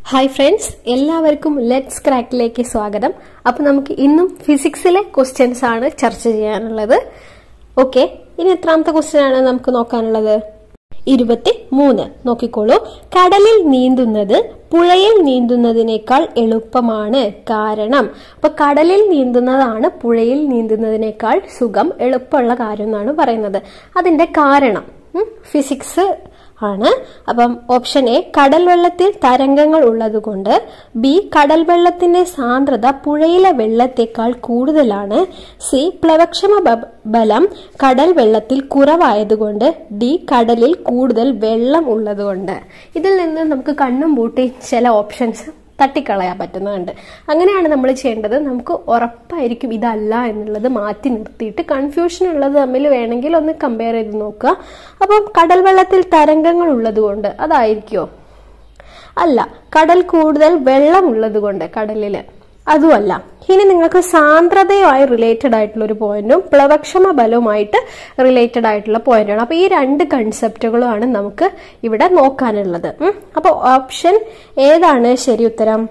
Hi friends എല്ലാവർക്കും let's ക്രാക്കിലേക്ക് സ്വാഗതം അപ്പൊ നമുക്ക് ഇന്നും ഫിസിക്സിലെ ക്വസ്റ്റ്യൻസ് ആണ് ചർച്ച ചെയ്യാനുള്ളത് ഓക്കെ ഇനി എത്രാമത്തെ ക്വസ്റ്റ്യൻ ആണ് നമുക്ക് നോക്കാനുള്ളത് ഇരുപത്തി മൂന്ന് നോക്കിക്കോളൂ കടലിൽ നീന്തുന്നത് പുഴയിൽ നീന്തുന്നതിനേക്കാൾ എളുപ്പമാണ് കാരണം അപ്പൊ കടലിൽ നീന്തുന്നതാണ് പുഴയിൽ നീന്തുന്നതിനേക്കാൾ സുഖം എളുപ്പമുള്ള കാര്യം എന്നാണ് പറയുന്നത് അതിന്റെ കാരണം ഫിസിക്സ് ആണ് അപ്പം ഓപ്ഷൻ എ കടൽ വെള്ളത്തിൽ തരംഗങ്ങൾ ഉള്ളതുകൊണ്ട് ബി കടൽ വെള്ളത്തിന്റെ സാന്ദ്രത പുഴയിലെ വെള്ളത്തേക്കാൾ കൂടുതലാണ് സി പ്ലവക്ഷമ ബ- ബലം കടൽ വെള്ളത്തിൽ കുറവായതുകൊണ്ട് ഡി കടലിൽ കൂടുതൽ വെള്ളം ഉള്ളതുകൊണ്ട് ഇതിൽ നിന്ന് നമുക്ക് കണ്ണും പൂട്ടി ചില ഓപ്ഷൻസ് തട്ടിക്കളയാൻ പറ്റുന്നുണ്ട് അങ്ങനെയാണ് നമ്മൾ ചെയ്യേണ്ടത് നമുക്ക് ഉറപ്പായിരിക്കും ഇതല്ല എന്നുള്ളത് മാറ്റി നിർത്തിയിട്ട് കൺഫ്യൂഷൻ ഉള്ളത് തമ്മിൽ വേണമെങ്കിൽ ഒന്ന് കമ്പയർ ചെയ്ത് നോക്കുക അപ്പം കടൽ വെള്ളത്തിൽ തരംഗങ്ങൾ ഉള്ളത് കൊണ്ട് അതായിരിക്കോ അല്ല കടൽ കൂടുതൽ വെള്ളം ഉള്ളത് കൊണ്ട് കടലില് അതുമല്ല ഇനി നിങ്ങൾക്ക് സാന്ദ്രതയുമായി റിലേറ്റഡ് ആയിട്ടുള്ള ഒരു പോയിന്റും പ്ലവക്ഷമ ബലവുമായിട്ട് റിലേറ്റഡ് ആയിട്ടുള്ള പോയിന്റാണ് അപ്പൊ ഈ രണ്ട് കൺസെപ്റ്റുകളുമാണ് നമുക്ക് ഇവിടെ നോക്കാനുള്ളത് ഉം. അപ്പൊ ഓപ്ഷൻ ഏതാണ് ശരി ഉത്തരം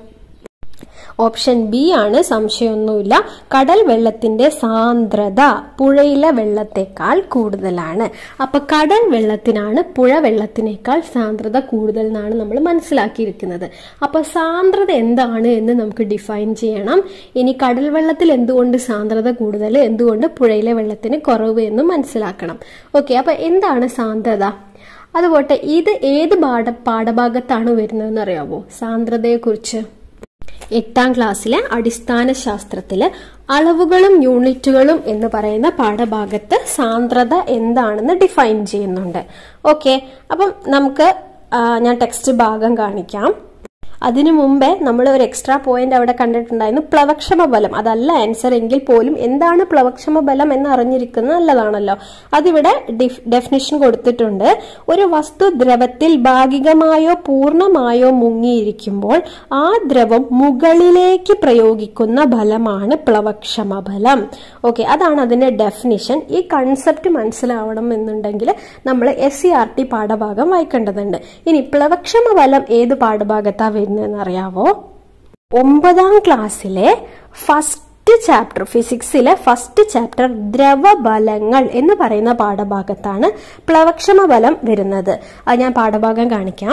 ഓപ്ഷൻ ബി ആണ് സംശയമൊന്നുമില്ല കടൽ വെള്ളത്തിന്റെ സാന്ദ്രത പുഴയിലെ വെള്ളത്തെക്കാൾ കൂടുതലാണ് അപ്പൊ കടൽ വെള്ളത്തിനാണ് പുഴ വെള്ളത്തിനേക്കാൾ സാന്ദ്രത കൂടുതൽ എന്നാണ് നമ്മൾ മനസ്സിലാക്കിയിരിക്കുന്നത് അപ്പൊ സാന്ദ്രത എന്താണ് എന്ന് നമുക്ക് ഡിഫൈൻ ചെയ്യണം ഇനി കടൽ വെള്ളത്തിൽ എന്തുകൊണ്ട് സാന്ദ്രത കൂടുതൽ എന്തുകൊണ്ട് പുഴയിലെ വെള്ളത്തിന് കുറവ് എന്നും മനസ്സിലാക്കണം ഓക്കെ അപ്പൊ എന്താണ് സാന്ദ്രത അതുപോട്ടെ ഇത് ഏത് പാഠ പാഠഭാഗത്താണ് വരുന്നതെന്ന് അറിയാമോ സാന്ദ്രതയെക്കുറിച്ച് എട്ടാം ക്ലാസ്സിലെ അടിസ്ഥാന ശാസ്ത്രത്തില് അളവുകളും യൂണിറ്റുകളും എന്ന് പറയുന്ന പാഠഭാഗത്ത് സാന്ദ്രത എന്താണെന്ന് ഡിഫൈൻ ചെയ്യുന്നുണ്ട് ഓക്കെ അപ്പം നമുക്ക് ആ, ഞാൻ ടെക്സ്റ്റ് ഭാഗം കാണിക്കാം അതിനു മുമ്പേ നമ്മൾ ഒരു എക്സ്ട്രാ പോയിന്റ് അവിടെ കണ്ടിട്ടുണ്ടായിരുന്നു പ്ലവക്ഷമ ബലം അതല്ല ആൻസർ എങ്കിൽ പോലും എന്താണ് പ്ലവക്ഷമ ബലം എന്ന് അറിഞ്ഞിരിക്കുന്നത് നല്ലതാണല്ലോ അതിവിടെ ഡെഫിനിഷൻ കൊടുത്തിട്ടുണ്ട് ഒരു വസ്തു ദ്രവത്തിൽ ഭാഗികമായോ പൂർണ്ണമായോ മുങ്ങിയിരിക്കുമ്പോൾ ആ ദ്രവം മുകളിലേക്ക് പ്രയോഗിക്കുന്ന ബലമാണ് പ്ലവക്ഷമ ബലം ഓക്കെ അതാണ് അതിന്റെ ഡെഫിനിഷൻ ഈ കൺസെപ്റ്റ് മനസ്സിലാവണം എന്നുണ്ടെങ്കിൽ നമ്മൾ എസ് സി ആർ ടി പാഠഭാഗം വായിക്കേണ്ടതുണ്ട് ഇനി പ്ലവക്ഷമ ബലം ഏത് പാഠഭാഗത്താ വരുന്നതെന്ന് അറിയാവോ ഒമ്പതാം ക്ലാസ്സിലെ ഫസ്റ്റ് ചാപ്റ്റർ ഫിസിക്സിലെ ഫസ്റ്റ് ചാപ്റ്റർ ദ്രവബലങ്ങൾ എന്ന് പറയുന്ന പാഠഭാഗത്താണ് പ്ലവക്ഷമ ബലം വരുന്നത് അത് ഞാൻ പാഠഭാഗം കാണിക്കാം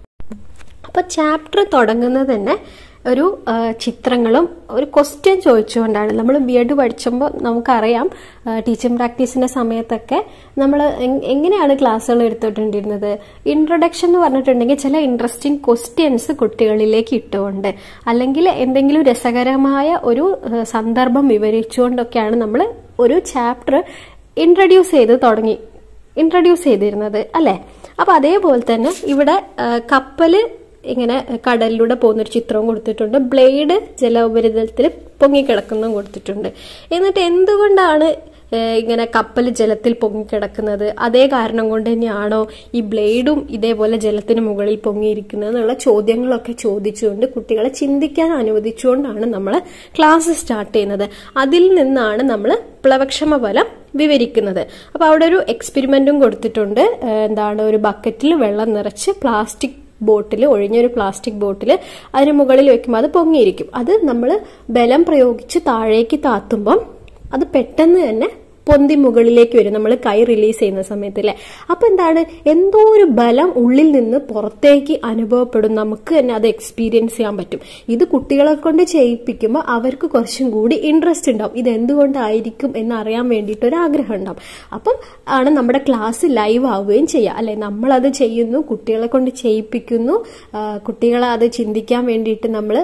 അപ്പൊ ചാപ്റ്റർ തുടങ്ങുന്നത് തന്നെ ഒരു ആ, ചിത്രങ്ങളും ഒരു ക്വസ്റ്റ്യൻ ചോദിച്ചുകൊണ്ടാണ് നമ്മൾ ബി എഡ് പഠിച്ചുമ്പോൾ നമുക്കറിയാം ടീച്ചിങ് പ്രാക്ടീസിന്റെ സമയത്തൊക്കെ നമ്മൾ എങ്ങനെയാണ് ക്ലാസ്സുകൾ എടുത്തിട്ടുണ്ടിരുന്നത് ഇൻട്രൊഡക്ഷൻ എന്ന് പറഞ്ഞിട്ടുണ്ടെങ്കിൽ ചില ഇൻട്രസ്റ്റിംഗ് ക്വസ്റ്റ്യൻസ് കുട്ടികളിലേക്ക് ഇട്ടുകൊണ്ട് അല്ലെങ്കിൽ എന്തെങ്കിലും രസകരമായ ഒരു ആ, സന്ദർഭം വിവരിച്ചുകൊണ്ടൊക്കെയാണ് നമ്മൾ ഒരു ചാപ്റ്റർ ഇൻട്രൊഡ്യൂസ് ചെയ്ത് തുടങ്ങി ഇൻട്രൊഡ്യൂസ് ചെയ്തിരുന്നത് അല്ലെ അപ്പൊ അതേപോലെ തന്നെ ഇവിടെ ആ, കപ്പല് ഇങ്ങനെ കടലിലൂടെ പോകുന്നൊരു ചിത്രവും കൊടുത്തിട്ടുണ്ട് ബ്ലേഡ് ജല ഉപരിതലത്തിൽ പൊങ്ങിക്കിടക്കുന്നതും കൊടുത്തിട്ടുണ്ട് എന്നിട്ട് എന്തുകൊണ്ടാണ് ഏ, ഇങ്ങനെ കപ്പൽ ജലത്തിൽ പൊങ്ങിക്കിടക്കുന്നത് അതേ കാരണം കൊണ്ട് തന്നെയാണോ ഈ ബ്ലേഡും ഇതേപോലെ ജലത്തിന് മുകളിൽ പൊങ്ങിയിരിക്കുന്നത് എന്നുള്ള ചോദ്യങ്ങളൊക്കെ ചോദിച്ചുകൊണ്ട് കുട്ടികളെ ചിന്തിക്കാൻ അനുവദിച്ചുകൊണ്ടാണ് നമ്മൾ ക്ലാസ് സ്റ്റാർട്ട് ചെയ്യുന്നത് അതിൽ നിന്നാണ് നമ്മൾ പ്ലവക്ഷമ ബലം വിവരിക്കുന്നത് അപ്പൊ അവിടെ ഒരു എക്സ്പെരിമെന്റും കൊടുത്തിട്ടുണ്ട് ഏ, എന്താണ് ഒരു ബക്കറ്റിൽ വെള്ളം നിറച്ച് പ്ലാസ്റ്റിക് ബോട്ടിൽ ഒഴിഞ്ഞൊരു പ്ലാസ്റ്റിക് ബോട്ടിൽ അതിന് മുകളിൽ വെക്കുമ്പോൾ അത് പൊങ്ങിയിരിക്കും അത് നമ്മൾ ബലം പ്രയോഗിച്ച് താഴേക്ക് താത്തുമ്പം അത് പെട്ടെന്ന് തന്നെ പൊന്തി മുകളിലേക്ക് വരും നമ്മൾ കൈ റിലീസ് ചെയ്യുന്ന സമയത്ത് അല്ലേ അപ്പൊ എന്താണ് എന്തോ ഒരു ബലം ഉള്ളിൽ നിന്ന് പുറത്തേക്ക് അനുഭവപ്പെടും നമുക്ക് തന്നെ അത് എക്സ്പീരിയൻസ് ചെയ്യാൻ പറ്റും ഇത് കുട്ടികളെ കൊണ്ട് ചെയ്യിപ്പിക്കുമ്പോൾ അവർക്ക് കുറച്ചും കൂടി ഇൻട്രസ്റ്റ് ഉണ്ടാവും ഇത് എന്തുകൊണ്ടായിരിക്കും എന്ന് അറിയാൻ വേണ്ടിയിട്ട് ഒരു ആഗ്രഹം ഉണ്ടാവും അപ്പം ആണ് നമ്മുടെ ക്ലാസ് ലൈവ് ആവുകയും ചെയ്യുക അല്ലെ നമ്മളത് ചെയ്യുന്നു കുട്ടികളെ കൊണ്ട് ചെയ്യിപ്പിക്കുന്നു ആ, കുട്ടികളെ അത് ചിന്തിക്കാൻ വേണ്ടിയിട്ട് നമ്മൾ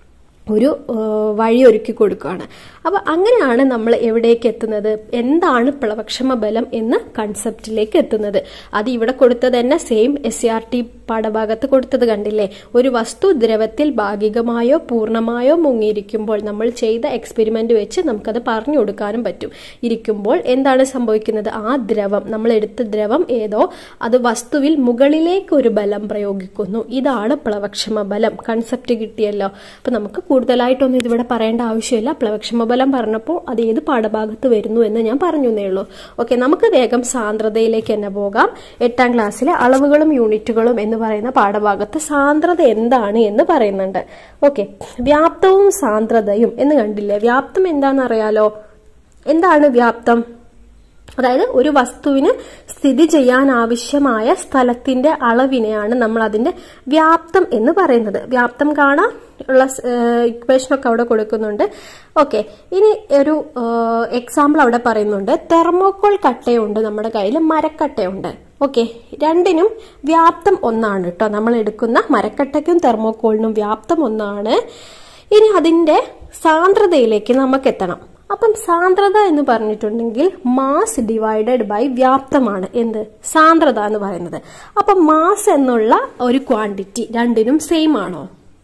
ഒരു ആ, വഴി ഒരുക്കി കൊടുക്കുകയാണ് അപ്പൊ അങ്ങനെയാണ് നമ്മൾ എവിടേക്ക് എത്തുന്നത് എന്താണ് പ്ലവക്ഷമ ബലം എന്ന കൺസെപ്റ്റിലേക്ക് എത്തുന്നത് അത് ഇവിടെ കൊടുത്തത് തന്നെ same S C R T പാഠഭാഗത്ത് കൊടുത്തത് കണ്ടില്ലേ ഒരു വസ്തു ദ്രവത്തിൽ ഭാഗികമായോ പൂർണ്ണമായോ മുങ്ങിയിരിക്കുമ്പോൾ നമ്മൾ ചെയ്ത എക്സ്പെരിമെന്റ് വെച്ച് നമുക്കത് പറഞ്ഞു കൊടുക്കാനും പറ്റും ഇരിക്കുമ്പോൾ എന്താണ് സംഭവിക്കുന്നത് ആ ദ്രവം നമ്മൾ എടുത്ത ദ്രവം ഏതോ അത് വസ്തുവിൽ മുകളിലേക്ക് ഒരു ബലം പ്രയോഗിക്കുന്നു ഇതാണ് പ്ലവക്ഷമ ബലം കൺസെപ്റ്റ് കിട്ടിയല്ലോ അപ്പൊ നമുക്ക് കൂടുതൽ കൂടുതലായിട്ടൊന്നും ഇതിവിടെ പറയേണ്ട ആവശ്യമില്ല പ്ലവക്ഷമ ബലം പറഞ്ഞപ്പോൾ അത് ഏത് പാഠഭാഗത്ത് വരുന്നു എന്ന് ഞാൻ പറഞ്ഞു എന്നേ ഉള്ളൂ ഓക്കെ നമുക്ക് വേഗം സാന്ദ്രതയിലേക്ക് തന്നെ പോകാം എട്ടാം ക്ലാസ്സിലെ അളവുകളും യൂണിറ്റുകളും എന്ന് പറയുന്ന പാഠഭാഗത്ത് സാന്ദ്രത എന്താണ് എന്ന് പറയുന്നുണ്ട് ഓക്കെ വ്യാപ്തവും സാന്ദ്രതയും എന്ന് കണ്ടില്ലേ വ്യാപ്തം എന്താണെന്ന് അറിയാലോ എന്താണ് വ്യാപ്തം അതായത് ഒരു വസ്തുവിന് സ്ഥിതി ചെയ്യാൻ ആവശ്യമായ സ്ഥലത്തിന്റെ അളവിനെയാണ് നമ്മൾ അതിന്റെ വ്യാപ്തം എന്ന് പറയുന്നത് വ്യാപ്തം കാണാൻ ഉള്ള ഇക്വേഷൻ ഒക്കെ അവിടെ കൊടുക്കുന്നുണ്ട് ഓക്കെ ഇനി ഒരു എക്സാമ്പിൾ അവിടെ പറയുന്നുണ്ട് തെർമോക്കോൾ കട്ടയുണ്ട് നമ്മുടെ കയ്യിൽ മരക്കട്ടയുണ്ട് ഓക്കെ രണ്ടിനും വ്യാപ്തം ഒന്നാണ് കേട്ടോ നമ്മൾ എടുക്കുന്ന മരക്കട്ടയ്ക്കും തെർമോക്കോളിനും വ്യാപ്തം ഒന്നാണ് ഇനി അതിന്റെ സാന്ദ്രതയിലേക്ക് നമുക്ക് എത്തണം അപ്പം സാന്ദ്രത എന്ന് പറഞ്ഞിട്ടുണ്ടെങ്കിൽ മാസ് ഡിവൈഡഡ് ബൈ വ്യാപ്തമാണ് എന്ത് സാന്ദ്രത എന്ന് പറയുന്നത് അപ്പം മാസ് എന്നുള്ള ഒരു ക്വാണ്ടിറ്റി രണ്ടിനും സെയിം ആണോ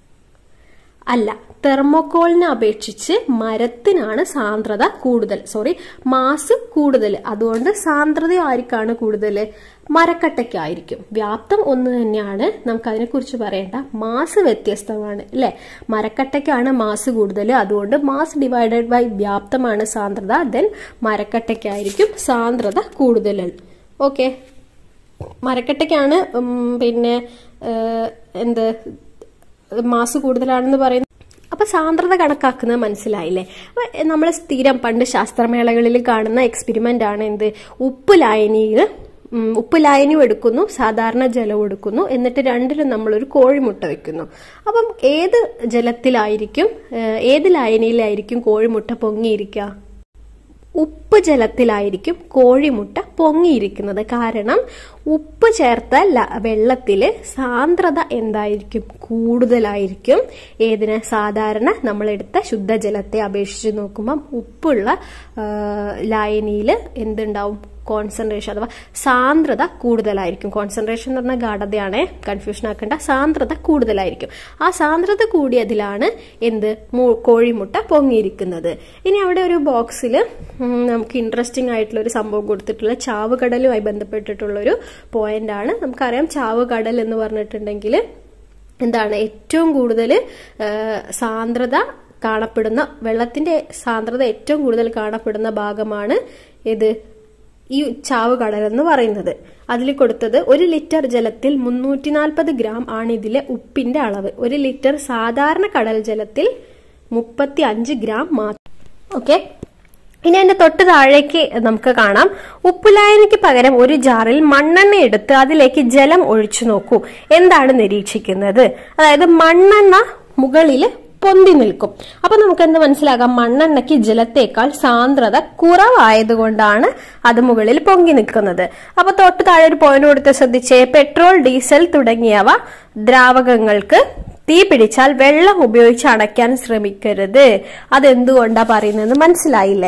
അല്ല തെർമോക്കോളിനെ അപേക്ഷിച്ച് മരത്തിനാണ് സാന്ദ്രത കൂടുതൽ സോറി മാസ് കൂടുതൽ അതുകൊണ്ട് സാന്ദ്രത ആർക്കാണ് കൂടുതൽ മരക്കട്ടയ്ക്കായിരിക്കും വ്യാപ്തം ഒന്ന് തന്നെയാണ് നമുക്ക് അതിനെക്കുറിച്ച് പറയേണ്ട മാസ് വ്യത്യസ്തമാണ് അല്ലെ മരക്കട്ടയ്ക്കാണ് മാസ് കൂടുതൽ അതുകൊണ്ട് മാസ് ഡിവൈഡഡ് ബൈ വ്യാപ്തമാണ് സാന്ദ്രത ദെൻ മരക്കട്ടയ്ക്കായിരിക്കും സാന്ദ്രത കൂടുതൽ ഓക്കെ മരക്കട്ടയ്ക്കാണ് പിന്നെ എന്ത് മാസ് കൂടുതലാണെന്ന് പറയുന്നത് അപ്പൊ സാന്ദ്രത കണക്കാക്കുന്നത് മനസ്സിലായില്ലേ അപ്പൊ നമ്മൾ സ്ഥിരം പണ്ട് ശാസ്ത്രമേളകളിൽ കാണുന്ന എക്സ്പെരിമെന്റ് ആണ് എന്ത് ഉപ്പ് ലായനിയിൽ ഉപ്പ് ലായനിയും എടുക്കുന്നു സാധാരണ ജലവും എടുക്കുന്നു എന്നിട്ട് രണ്ടിലും നമ്മളൊരു കോഴിമുട്ട വെക്കുന്നു അപ്പം ഏത് ജലത്തിലായിരിക്കും ഏത് ലായനിയിലായിരിക്കും കോഴിമുട്ട പൊങ്ങിയിരിക്കുക ഉപ്പ് ജലത്തിലായിരിക്കും കോഴിമുട്ട പൊങ്ങിയിരിക്കുന്നത് കാരണം ഉപ്പ് ചേർത്ത വെള്ളത്തില് സാന്ദ്രത എന്തായിരിക്കും കൂടുതലായിരിക്കും ഏതിന് സാധാരണ നമ്മളെടുത്ത ശുദ്ധജലത്തെ അപേക്ഷിച്ച് നോക്കുമ്പം ഉപ്പുള്ള ലായനിയിൽ എന്തുണ്ടാവും കോൺസെൻട്രേഷൻ അഥവാ സാന്ദ്രത കൂടുതലായിരിക്കും കോൺസെൻട്രേഷൻ എന്ന് പറഞ്ഞ ഗാഠതയാണ് കൺഫ്യൂഷൻ ആക്കേണ്ട സാന്ദ്രത കൂടുതലായിരിക്കും ആ സാന്ദ്രത കൂടിയതിലാണ് എന്ത് കോഴിമുട്ട പൊങ്ങിയിരിക്കുന്നത് ഇനി അവിടെ ഒരു ബോക്സിൽ നമുക്ക് ഇൻട്രസ്റ്റിംഗ് ആയിട്ടുള്ള ഒരു സംഭവം കൊടുത്തിട്ടുള്ള ചാവുകടലുമായി ബന്ധപ്പെട്ടിട്ടുള്ള ഒരു പോയിന്റ് ആണ് നമുക്കറിയാം ചാവുകടൽ എന്ന് പറഞ്ഞിട്ടുണ്ടെങ്കിൽ എന്താണ് ഏറ്റവും കൂടുതൽ സാന്ദ്രത കാണപ്പെടുന്ന വെള്ളത്തിന്റെ സാന്ദ്രത ഏറ്റവും കൂടുതൽ കാണപ്പെടുന്ന ഭാഗമാണ് ഇത് ഈ ചാവ് കടൽ എന്ന് പറയുന്നത് അതിൽ കൊടുത്തത് ഒരു ലിറ്റർ ജലത്തിൽ മുന്നൂറ്റി നാൽപ്പത് ഗ്രാം ആണ് ഇതിലെ ഉപ്പിന്റെ അളവ് ഒരു ലിറ്റർ സാധാരണ കടൽ ജലത്തിൽ മുപ്പത്തി അഞ്ച് ഗ്രാം മാത്രം ഓക്കെ ഇനി അതിന്റെ തൊട്ട് താഴേക്ക് നമുക്ക് കാണാം ഉപ്പുലായനിക്ക് പകരം ഒരു ജാറിൽ മണ്ണെണ്ണ എടുത്ത് അതിലേക്ക് ജലം ഒഴിച്ചു നോക്കൂ എന്താണ് നിരീക്ഷിക്കുന്നത് അതായത് മണ്ണെണ്ണ മുകളിൽ പൊന്തി നിൽക്കും അപ്പൊ നമുക്ക് എന്ത് മനസ്സിലാകാം മണ്ണെണ്ണയ്ക്ക് ജലത്തേക്കാൾ സാന്ദ്രത കുറവായതുകൊണ്ടാണ് അത് മുകളിൽ പൊങ്ങി നിൽക്കുന്നത് അപ്പൊ തൊട്ട് താഴെ ഒരു പോയിന്റ് കൊടുത്ത് ശ്രദ്ധിച്ചേ പെട്രോൾ ഡീസൽ തുടങ്ങിയവ ദ്രാവകങ്ങൾക്ക് തീ പിടിച്ചാൽ വെള്ളം ഉപയോഗിച്ച് അടയ്ക്കാൻ ശ്രമിക്കരുത് അതെന്തുകൊണ്ടാ പറയുന്നത് മനസ്സിലായില്ലേ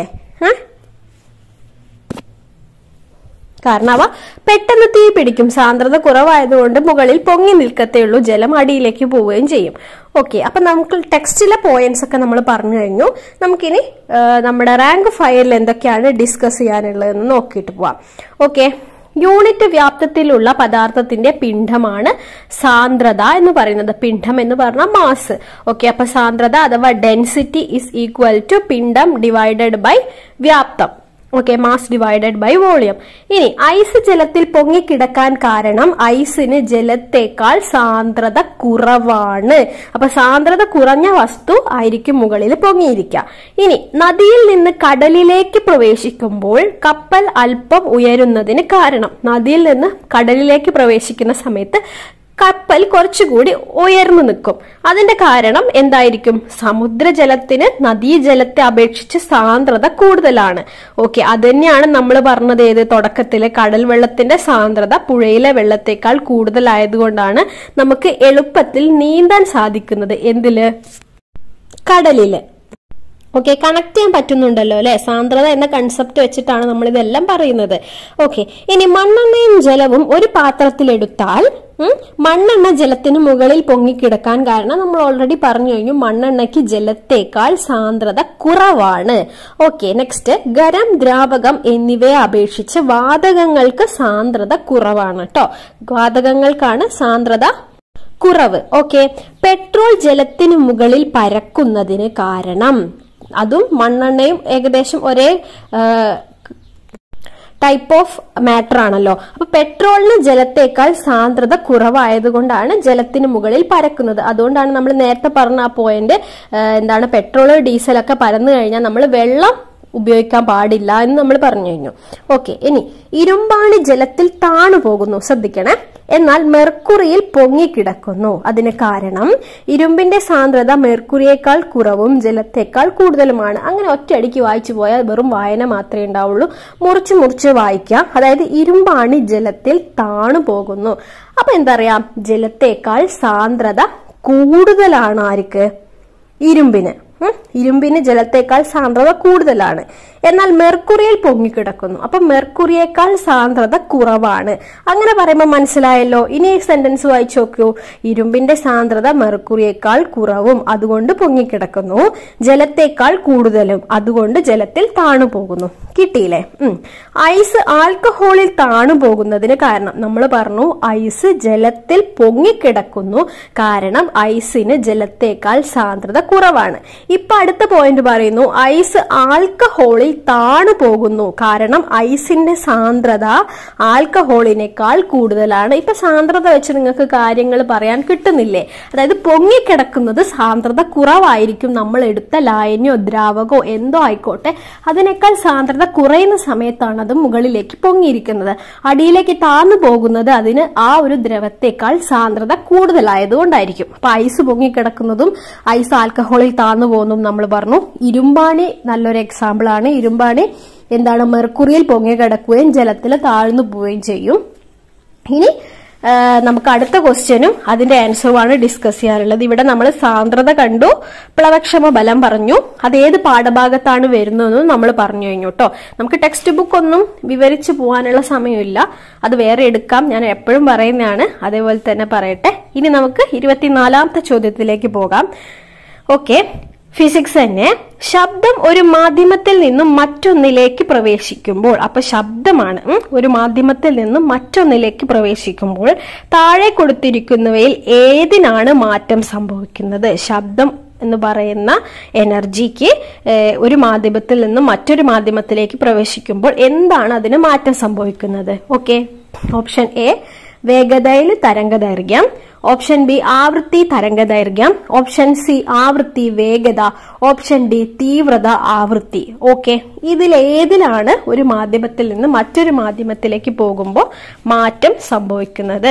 കാരണം അവ പെട്ടെന്ന് തീ പിടിക്കും സാന്ദ്രത കുറവായതുകൊണ്ട് മുകളിൽ പൊങ്ങി നിൽക്കത്തേ ഉള്ളൂ ജലം അടിയിലേക്ക് പോവുകയും ചെയ്യും ഓക്കെ അപ്പൊ നമുക്ക് ടെക്സ്റ്റിലെ പോയിന്റ്സ് ഒക്കെ നമ്മൾ പറഞ്ഞു കഴിഞ്ഞു നമുക്കിനി നമ്മുടെ റാങ്ക് ഫയലിൽ എന്തൊക്കെയാണ് ഡിസ്കസ് ചെയ്യാനുള്ളതെന്ന് നോക്കിയിട്ട് പോവാം ഓക്കെ യൂണിറ്റ് വ്യാപ്തത്തിലുള്ള പദാർത്ഥത്തിന്റെ പിണ്ഡമാണ് സാന്ദ്രത എന്ന് പറയുന്നത് പിണ്ഡം എന്ന് പറഞ്ഞാൽ മാസ് ഓക്കെ അപ്പൊ സാന്ദ്രത അഥവാ ഡെൻസിറ്റി ഇസ് ഈക്വൽ ടു പിണ്ഡം ഡിവൈഡഡ് ബൈ വ്യാപ്തം okay mass divided by volume ഇനി ഐസ് ജലത്തിൽ പൊങ്ങിക്കിടക്കാൻ കാരണം ഐസിന് ജലത്തേക്കാൾ സാന്ദ്രത കുറവാണ് അപ്പൊ സാന്ദ്രത കുറഞ്ഞ വസ്തു ആയിരിക്കും മുകളിൽ പൊങ്ങിയിരിക്കുക ഇനി നദിയിൽ നിന്ന് കടലിലേക്ക് പ്രവേശിക്കുമ്പോൾ കപ്പൽ അല്പം ഉയരുന്നതിന് കാരണം നദിയിൽ നിന്ന് കടലിലേക്ക് പ്രവേശിക്കുന്ന സമയത്ത് കപ്പൽ കുറച്ചുകൂടി ഉയർന്നു നിൽക്കും അതിന്റെ കാരണം എന്തായിരിക്കും സമുദ്രജലത്തിന് നദീജലത്തെ അപേക്ഷിച്ച് സാന്ദ്രത കൂടുതലാണ് ഓക്കെ അത് തന്നെയാണ് നമ്മൾ പറഞ്ഞത് ഏത് തുടക്കത്തില് കടൽ വെള്ളത്തിന്റെ സാന്ദ്രത പുഴയിലെ വെള്ളത്തേക്കാൾ കൂടുതലായതുകൊണ്ടാണ് നമുക്ക് എളുപ്പത്തിൽ നീന്താൻ സാധിക്കുന്നത് എന്തില് കടലില് ഓക്കെ കണക്ട് ചെയ്യാൻ പറ്റുന്നുണ്ടല്ലോ അല്ലെ സാന്ദ്രത എന്ന കൺസെപ്റ്റ് വെച്ചിട്ടാണ് നമ്മൾ ഇതെല്ലാം പറയുന്നത് ഓക്കെ ഇനി മണ്ണെണ്ണയും ജലവും ഒരു പാത്രത്തിലെടുത്താൽ ഉം, മണ്ണെണ്ണ ജലത്തിന് മുകളിൽ പൊങ്ങിക്കിടക്കാൻ കാരണം നമ്മൾ ഓൾറെഡി പറഞ്ഞു കഴിഞ്ഞു മണ്ണെണ്ണയ്ക്ക് ജലത്തേക്കാൾ സാന്ദ്രത കുറവാണ് ഓക്കെ നെക്സ്റ്റ് ഗരം ദ്രാവകം എന്നിവയെ അപേക്ഷിച്ച് വാതകങ്ങൾക്ക് സാന്ദ്രത കുറവാണ് കേട്ടോ വാതകങ്ങൾക്കാണ് സാന്ദ്രത കുറവ് ഓക്കെ പെട്രോൾ ജലത്തിന് മുകളിൽ പരക്കുന്നതിന് കാരണം അതും മണ്ണെണ്ണയും ഏകദേശം ഒരേ ആ, ടൈപ്പ് ഓഫ് മാറ്റർ ആണല്ലോ അപ്പൊ പെട്രോളിന് ജലത്തേക്കാൾ സാന്ദ്രത കുറവായതുകൊണ്ടാണ് ജലത്തിന് മുകളിൽ പരക്കുന്നത് അതുകൊണ്ടാണ് നമ്മൾ നേരത്തെ പറഞ്ഞ ആ പോയിന്റ് എന്താണ് പെട്രോൾ ഡീസലൊക്കെ പരന്നു കഴിഞ്ഞാൽ നമ്മൾ വെള്ളം ഉപയോഗിക്കാൻ പാടില്ല എന്ന് നമ്മൾ പറഞ്ഞു കഴിഞ്ഞു ഓക്കെ ഇനി ഇരുമ്പാണി ജലത്തിൽ താണു പോകുന്നു ശ്രദ്ധിക്കണേ എന്നാൽ മെർക്കുറിയിൽ പൊങ്ങിക്കിടക്കുന്നു അതിന് കാരണം ഇരുമ്പിന്റെ സാന്ദ്രത മെർക്കുറിയേക്കാൾ കുറവും ജലത്തേക്കാൾ കൂടുതലുമാണ് അങ്ങനെ ഒറ്റയടിക്ക് വായിച്ചു പോയാൽ വെറും വായന മാത്രമേ ഉണ്ടാവുള്ളൂ മുറിച്ച് മുറിച്ച് വായിക്കാം അതായത് ഇരുമ്പാണി ജലത്തിൽ താണു പോകുന്നു അപ്പൊ എന്താ പറയാ ജലത്തേക്കാൾ സാന്ദ്രത കൂടുതലാണ് ആർക്ക് ഇരുമ്പിന് ഉം? ഇരുമ്പിന് ജലത്തേക്കാൾ സാന്ദ്രത കൂടുതലാണ് എന്നാൽ മെർക്കുറിയിൽ പൊങ്ങിക്കിടക്കുന്നു അപ്പൊ മെർക്കുറിയേക്കാൾ സാന്ദ്രത കുറവാണ് അങ്ങനെ പറയുമ്പോൾ മനസ്സിലായല്ലോ ഇനി ഈ സെന്റൻസ് വായിച്ചു നോക്കൂ ഇരുമ്പിന്റെ സാന്ദ്രത മെർക്കുറിയേക്കാൾ കുറവും അതുകൊണ്ട് പൊങ്ങിക്കിടക്കുന്നു ജലത്തേക്കാൾ കൂടുതലും അതുകൊണ്ട് ജലത്തിൽ താണു പോകുന്നു കിട്ടിയില്ലേ ഉം. ഐസ് ആൽക്കഹോളിൽ താണു പോകുന്നതിന് കാരണം നമ്മൾ പറഞ്ഞു ഐസ് ജലത്തിൽ പൊങ്ങിക്കിടക്കുന്നു കാരണം ഐസിന് ജലത്തേക്കാൾ സാന്ദ്രത കുറവാണ് ഇപ്പൊ അടുത്ത പോയിന്റ് പറയുന്നു ഐസ് ആൽക്കഹോളിൽ താണു പോകുന്നു കാരണം ഐസിന്റെ സാന്ദ്രത ആൽക്കഹോളിനേക്കാൾ കൂടുതലാണ് ഇപ്പൊ സാന്ദ്രത വെച്ച് നിങ്ങൾക്ക് കാര്യങ്ങൾ പറയാൻ കിട്ടുന്നില്ലേ അതായത് പൊങ്ങിക്കിടക്കുന്നത് സാന്ദ്രത കുറവായിരിക്കും നമ്മൾ എടുത്ത ലായനിയോ ദ്രാവകോ എന്തോ ആയിക്കോട്ടെ അതിനേക്കാൾ സാന്ദ്രത കുറയുന്ന സമയത്താണ് അത് മുകളിലേക്ക് പൊങ്ങിയിരിക്കുന്നത് അടിയിലേക്ക് താന്നു പോകുന്നത് അതിന് ആ ഒരു ദ്രവത്തേക്കാൾ സാന്ദ്രത കൂടുതലായതുകൊണ്ടായിരിക്കും അപ്പൊ ഐസ് പൊങ്ങിക്കിടക്കുന്നതും ഐസ് ആൽക്കഹോളിൽ താന്നു പോകുന്നതും നമ്മൾ പറഞ്ഞു ഇരുമ്പാണി നല്ലൊരു എക്സാമ്പിൾ ആണ് ഇരുമ്പാണി എന്താണ് മെർക്കുറിയിൽ പൊങ്ങി കിടക്കുകയും ജലത്തിൽ താഴ്ന്നു പോവുകയും ചെയ്യും ഇനി ആ, നമുക്ക് അടുത്ത ക്വസ്റ്റ്യനും അതിന്റെ ആൻസറുമാണ് ഡിസ്കസ് ചെയ്യാനുള്ളത് ഇവിടെ നമ്മൾ സാന്ദ്രത കണ്ടു പ്ലവക്ഷമ ബലം പറഞ്ഞു അത് ഏത് പാഠഭാഗത്താണ് വരുന്നതെന്നും നമ്മൾ പറഞ്ഞു കഴിഞ്ഞു കേട്ടോ നമുക്ക് ടെക്സ്റ്റ് ബുക്ക് ഒന്നും വിവരിച്ചു പോകാനുള്ള സമയമില്ല അത് വേറെ എടുക്കാം ഞാൻ എപ്പോഴും പറയുന്നതാണ് അതേപോലെ തന്നെ പറയട്ടെ ഇനി നമുക്ക് ഇരുപത്തിനാലാമത്തെ ചോദ്യത്തിലേക്ക് പോകാം ഓക്കെ ഫിസിക്സ് തന്നെ ശബ്ദം ഒരു മാധ്യമത്തിൽ നിന്നും മറ്റൊന്നിലേക്ക് പ്രവേശിക്കുമ്പോൾ അപ്പൊ ശബ്ദമാണ് ഉം, ഒരു മാധ്യമത്തിൽ നിന്നും മറ്റൊന്നിലേക്ക് പ്രവേശിക്കുമ്പോൾ താഴെ കൊടുത്തിരിക്കുന്നവയിൽ ഏതിനാണ് മാറ്റം സംഭവിക്കുന്നത് ശബ്ദം എന്ന് പറയുന്ന എനർജിക്ക് ഏഹ്, ഒരു മാധ്യമത്തിൽ നിന്നും മറ്റൊരു മാധ്യമത്തിലേക്ക് പ്രവേശിക്കുമ്പോൾ എന്താണ് അതിന് മാറ്റം സംഭവിക്കുന്നത് ഓക്കെ ഓപ്ഷൻ എ വേഗതയിൽ തരംഗദൈർഘ്യം ഓപ്ഷൻ ബി ആവൃത്തി തരംഗദൈർഘ്യം ഓപ്ഷൻ സി ആവൃത്തി വേഗത ഓപ്ഷൻ ഡി തീവ്രത ആവൃത്തി ഓക്കെ ഇതിൽ ഏതിലാണ് ഒരു മാധ്യമത്തിൽ നിന്ന് മറ്റൊരു മാധ്യമത്തിലേക്ക് പോകുമ്പോൾ മാറ്റം സംഭവിക്കുന്നത്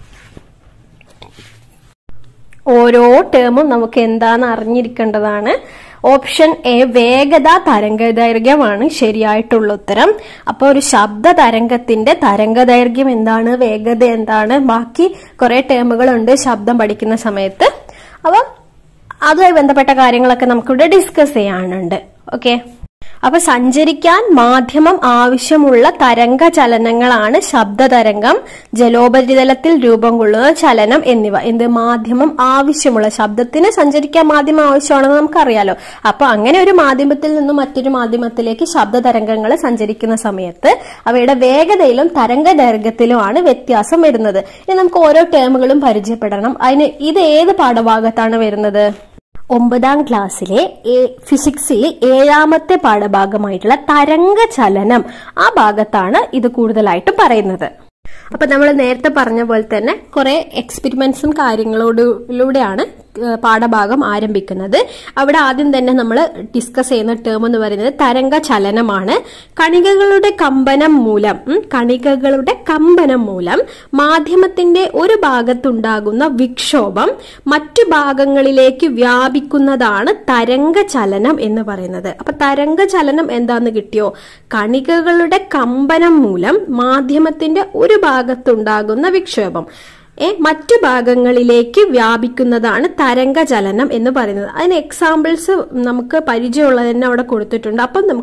ഓരോ ടേമും നമുക്ക് എന്താന്ന് അറിഞ്ഞിരിക്കേണ്ടതാണ് ഓപ്ഷൻ എ വേഗത തരംഗദൈർഘ്യമാണ് ശരിയായിട്ടുള്ള ഉത്തരം അപ്പോൾ ഒരു ശബ്ദ തരംഗത്തിന്റെ തരംഗദൈർഘ്യം എന്താണ് വേഗത എന്താണ് ബാക്കി കുറെ ടേമുകളുണ്ട് ശബ്ദം പഠിക്കുന്ന സമയത്ത് അപ്പം അതുമായി ബന്ധപ്പെട്ട കാര്യങ്ങളൊക്കെ നമുക്കിവിടെ ഡിസ്കസ് ചെയ്യാനുണ്ട് ഓക്കെ അപ്പൊ സഞ്ചരിക്കാൻ മാധ്യമം ആവശ്യമുള്ള തരംഗ ചലനങ്ങളാണ് ശബ്ദ തരംഗം ജലോപരിതലത്തിൽ രൂപം കൊള്ളുന്ന ചലനം എന്നിവ എന്ത് മാധ്യമം ആവശ്യമുള്ള ശബ്ദത്തിന് സഞ്ചരിക്കാൻ മാധ്യമം ആവശ്യമാണെന്ന് നമുക്കറിയാലോ അപ്പൊ അങ്ങനെ ഒരു മാധ്യമത്തിൽ നിന്നും മറ്റൊരു മാധ്യമത്തിലേക്ക് ശബ്ദ തരംഗങ്ങൾ സഞ്ചരിക്കുന്ന സമയത്ത് അവയുടെ വേഗതയിലും തരംഗ ദൈർഘ്യത്തിലുമാണ് വ്യത്യാസം വരുന്നത് ഇനി നമുക്ക് ഓരോ ടേമുകളും പരിചയപ്പെടണം അതിന് ഇത് ഏത് പാഠഭാഗത്താണ് വരുന്നത് ഒമ്പതാം ക്ലാസ്സിലെ ഏ- ഫിസിക്സിലെ ഏഴാമത്തെ പാഠഭാഗമായിട്ടുള്ള തരംഗ ചലനം ആ ഭാഗത്താണ് ഇത് കൂടുതലായിട്ടും പറയുന്നത് അപ്പൊ നമ്മൾ നേരത്തെ പറഞ്ഞ പോലെ തന്നെ കുറെ എക്സ്പെരിമെന്റ്സും കാര്യങ്ങളോടിലൂടെയാണ് ഏഹ് പാഠഭാഗം ആരംഭിക്കുന്നത് അവിടെ ആദ്യം തന്നെ നമ്മൾ ഡിസ്കസ് ചെയ്യുന്ന ടേം എന്ന് പറയുന്നത് തരംഗ ചലനമാണ് കണികകളുടെ കമ്പനം മൂലം ഉം, കണികകളുടെ കമ്പനം മൂലം മാധ്യമത്തിന്റെ ഒരു ഭാഗത്തുണ്ടാകുന്ന വിക്ഷോഭം മറ്റു ഭാഗങ്ങളിലേക്ക് വ്യാപിക്കുന്നതാണ് തരംഗ ചലനം എന്ന് പറയുന്നത് അപ്പൊ തരംഗ ചലനം എന്താന്ന് കിട്ടിയോ കണികകളുടെ കമ്പനം മൂലം മാധ്യമത്തിന്റെ ഒരു ഭാഗത്തുണ്ടാകുന്ന വിക്ഷോഭം ഏ മറ്റു ഭാഗങ്ങളിലേക്ക് വ്യാപിക്കുന്നതാണ് തരംഗ ചലനം എന്ന് പറയുന്നത് അതിന് എക്സാമ്പിൾസ് നമുക്ക് പരിചയമുള്ളത് തന്നെ അവിടെ കൊടുത്തിട്ടുണ്ട് അപ്പം നമുക്ക്